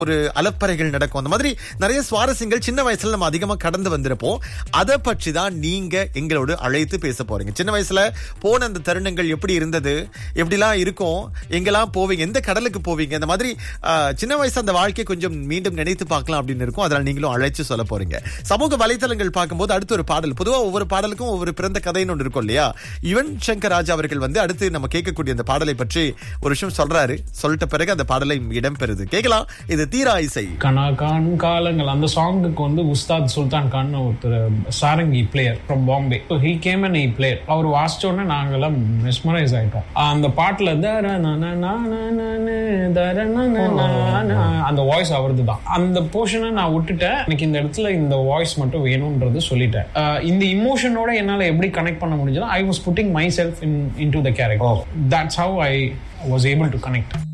ஒரு அலப்பறைகள் நடக்கும் அந்த மாதிரி நிறைய சுவாரஸ்யங்கள் சின்ன வயசுல நம்ம அதிகமா கடந்து வந்திருப்போம் அதை பற்றி தான் நீங்க எங்களோடு அழைத்து பேச போறீங்க சின்ன வயசுல போன அந்த தருணங்கள் எப்படி இருந்தது எப்படிலாம் இருக்கும் எங்கெல்லாம் போவீங்க எந்த கடலுக்கு போவீங்க இந்த மாதிரி ஆஹ், சின்ன வயசு அந்த வாழ்க்கையை கொஞ்சம் மீண்டும் நினைத்து பார்க்கலாம் அப்படின்னு இருக்கும் அதனால நீங்களும் அழைச்சு சொல்ல போறீங்க சமூக வலைத்தளங்கள் பார்க்கும்போது அடுத்து ஒரு பாடல் பொதுவா ஒவ்வொரு பாடலுக்கும் ஒவ்வொரு பிறந்த கதைன்னு ஒன்று இருக்கும் இல்லையா யுவன் சங்கர் ராஜா அவர்கள் வந்து அடுத்து நம்ம கேட்கக்கூடிய அந்த பாடலை பற்றி ஒரு விஷயம் சொல்றாரு சொல்லிட்ட பிறகு அந்த பாடலை இடம்பெறுது கேட்கலாம் இது தீரா இசை கனா கான் காலங்கள் அந்த சாங்குக்கு வந்து உஸ்தாத் சுல்தான் கான் ஒருத்தர் sarangi player from Bombay he came and he player அவர் வாசிச்ச உடனே நாங்கெல்லாம் மெஸ்மரைஸ் ஆயிட்டோம் அந்த பாட்டுல தர ந ந ந ந ந ந தர ந ந ந ந அந்த வாய்ஸ் அவரது தான் அந்த போர்ஷனை நான் விட்டுட்டேன் எனக்கு இந்த இடத்துல இந்த வாய்ஸ் மட்டும் வேணும்ன்றது சொல்லிட்டேன் அஹ் இந்த இமோஷனோட என்னால எப்படி கனெக்ட் பண்ண முடிஞ்சதுன்னா I was putting myself in in to the character that's how I was able to connect